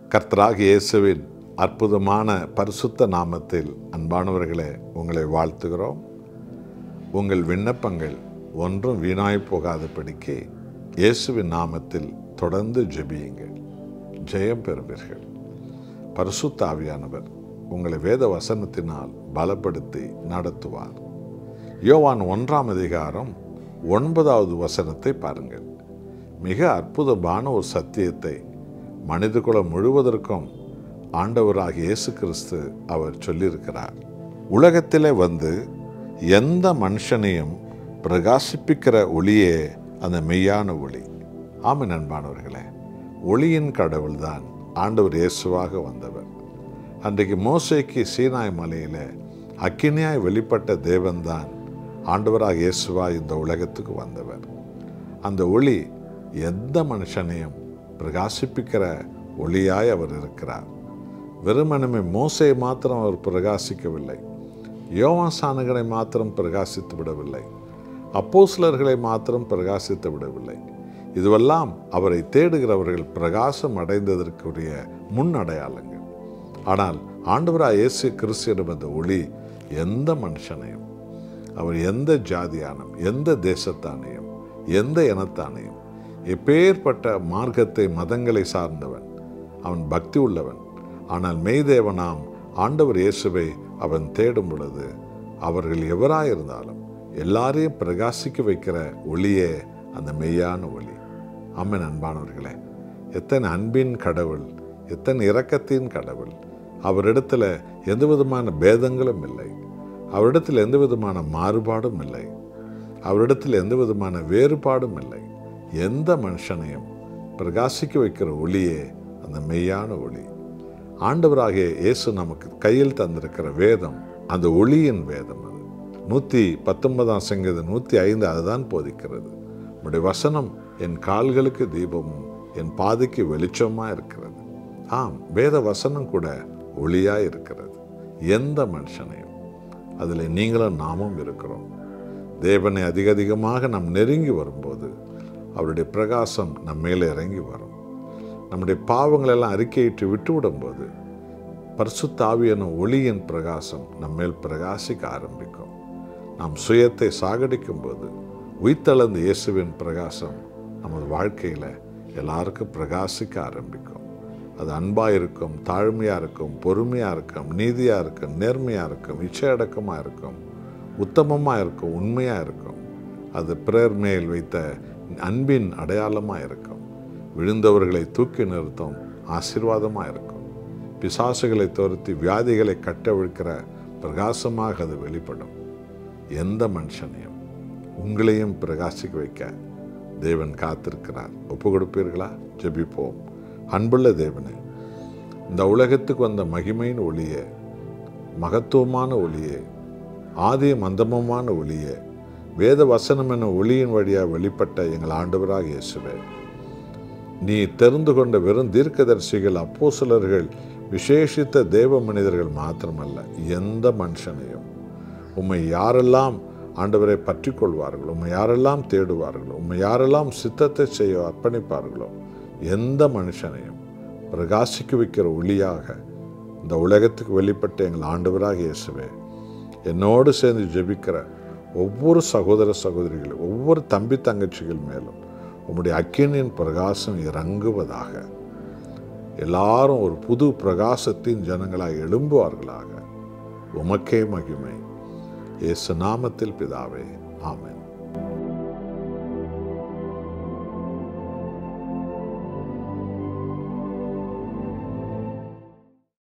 கர்த்தராக இயேசுவின் அற்புதமான பரிசுத்த நாமத்தில் அன்பானவர்களே உங்களை வாழ்த்துகிறோம் உங்கள் விண்ணப்பங்கள் ஒன்றும் வீணாய் போகாதபடிக்கு இயேசுவின் நாமத்தில் தொடர்ந்து ஜெபியுங்கள் ஜெயம் பெறுவீர்கள் பரிசுத்த ஆவியானவர் உங்களை வேத வசனத்தினால் பலப்படுத்தி நடத்துவார் யோவான் ஒன்றாம் அதிகாரம் ஒன்பதாவது வசனத்தை பாருங்கள் மிக அற்புதமான ஒரு சத்தியத்தை மனிதகுலம் முழுவதற்கும் ஆண்டவராகிய இயேசு கிறிஸ்து அவர் சொல்லியிருக்கிறார் உலகத்திலே வந்து எந்த மனுஷனையும் பிரகாசிப்பிக்கிற ஒளியே அந்த மெய்யான ஒளி ஆமாம் நண்பானவர்களே ஒளியின் கடவுள்தான் ஆண்டவர் இயேசுவாக வந்தவர் அன்றைக்கு மோசைக்கு சீனாய் மலையில் அக்கினியாய் வெளிப்பட்ட தேவன்தான் ஆண்டவராக இயேசுவாய் இந்த உலகத்துக்கு வந்தவர் அந்த ஒளி எந்த மனுஷனையும் பிரகாசிப்பிக்கிற ஒளியாய் அவர் இருக்கிறார் வெறுமனமே மோசையை மாத்திரம் அவர் பிரகாசிக்கவில்லை யோவான் சானகனை மாத்திரம் பிரகாசித்து விடவில்லை அப்போஸ்லர்களை மாத்திரம் பிரகாசித்து விடவில்லை இதுவெல்லாம் அவரை தேடுகிறவர்கள் பிரகாசம் அடைந்ததற்குரிய முன் அடையாளங்கள் ஆனால் ஆண்டவராக இயேசு கிறிஸ்தியிடம் அந்த ஒளி எந்த மனுஷனையும் அவர் எந்த ஜாதியானும் எந்த தேசத்தானையும் எந்த இனத்தானையும் எப்பேற்பட்ட மார்க்கத்தை மதங்களை சார்ந்தவன் அவன் பக்தி உள்ளவன் ஆனால் மெய்தேவனாம் ஆண்டவர் இயேசுவை அவன் தேடும் பொழுது அவர்கள் எவராயிருந்தாலும் எல்லாரையும் பிரகாசிக்க வைக்கிற ஒளியே அந்த மெய்யான ஒளி அம்மன் அன்பானவர்களே எத்தனை அன்பின் கடவுள் எத்தனை இரக்கத்தின் கடவுள் அவரிடத்தில் எந்த விதமான பேதங்களும் இல்லை அவரிடத்தில் எந்த விதமான மாறுபாடும் இல்லை அவரிடத்தில் எந்த விதமான வேறுபாடும் இல்லை எந்த மனுஷனையும் பிரகாசிக்க வைக்கிற ஒளியே அந்த மெய்யான ஒளி ஆண்டவராகிய இயேசு நமக்கு கையில் தந்திருக்கிற வேதம் அந்த ஒளியின் வேதம் அது நூற்றி பத்தொன்பதாம் சங்கீதம் நூற்றி ஐந்து அதுதான் போதிக்கிறது உடைய வசனம் என் கால்களுக்கு தீபமும் என் பாதைக்கு வெளிச்சமாக இருக்கிறது ஆம் வேத வசனம் கூட ஒளியாக இருக்கிறது எந்த மனுஷனையும் அதில் நீங்களும் நாமும் இருக்கிறோம் தேவனை அதிக அதிகமாக நாம் நெருங்கி வரும்போது அவருடைய பிரகாசம் நம் மேலே இறங்கி வரும் நம்முடைய பாவங்களெல்லாம் அறிக்கையிட்டு விட்டுவிடும்போது பரிசுத்தாவி எனும் ஒளியின் பிரகாசம் நம்மேல் பிரகாசிக்க ஆரம்பிக்கும் நாம் சுயத்தை சாகடிக்கும் போது உயிர்த்தளர்ந்த இயேசுவின் பிரகாசம் நமது வாழ்க்கையில் எல்லாருக்கும் பிரகாசிக்க ஆரம்பிக்கும் அது அன்பாக இருக்கும் தாழ்மையாக இருக்கும் பொறுமையாக இருக்கும் நீதியாக இருக்கும் நேர்மையாக இருக்கும் இச்சையடக்கமாக இருக்கும் உத்தமமாக இருக்கும் உண்மையாக இருக்கும் அது பிறர் மேல் வைத்த அன்பின் அடையாளமாக இருக்கும் விழுந்தவர்களை தூக்கி நிறுத்தும் ஆசீர்வாதமாக இருக்கும் பிசாசுகளை துரத்தி வியாதிகளை கட்டவிழ்க்கிற பிரகாசமாக அது வெளிப்படும் எந்த மனுஷனையும் உங்களையும் பிரகாசிக்க வைக்க தேவன் காத்திருக்கிறார் ஒப்பு கொடுப்பீர்களா ஜெபிப்போம் அன்புள்ள தேவனே இந்த உலகத்துக்கு வந்த மகிமையின் ஒளியே மகத்துவமான ஒளியே ஆதி மந்தமமான ஒளியே வேத வசனம் என ஒளியின் வழியாக வெளிப்பட்ட எங்கள் ஆண்டவராக இயேசுவே நீ தெரிந்து கொண்ட வெறும் தீர்க்கதரிசிகள் அப்போசலர்கள் விசேஷித்த தேவ மனிதர்கள் மாத்திரமல்ல எந்த மனுஷனையும் உம்மை யாரெல்லாம் ஆண்டவரை பற்றி கொள்வார்களோ உம்மை யாரெல்லாம் தேடுவார்களோ உம்மை யாரெல்லாம் சித்தத்தை செய்ய அர்ப்பணிப்பார்களோ எந்த மனுஷனையும் பிரகாசிக்க வைக்கிற ஒளியாக இந்த உலகத்துக்கு வெளிப்பட்ட எங்கள் ஆண்டவராக இயேசுவே என்னோடு சேர்ந்து ஜெபிக்கிற ஒவ்வொரு சகோதர சகோதரிகள் ஒவ்வொரு தம்பி தங்கச்சிகள் மேலும் உம்முடைய அக்கினியின் பிரகாசம் இறங்குவதாக எல்லாரும் ஒரு புது பிரகாசத்தின் ஜனங்களாய் எழும்புவார்களாக உமக்கே மகிமை இயேசு நாமத்தில் பிதாவே ஆமென்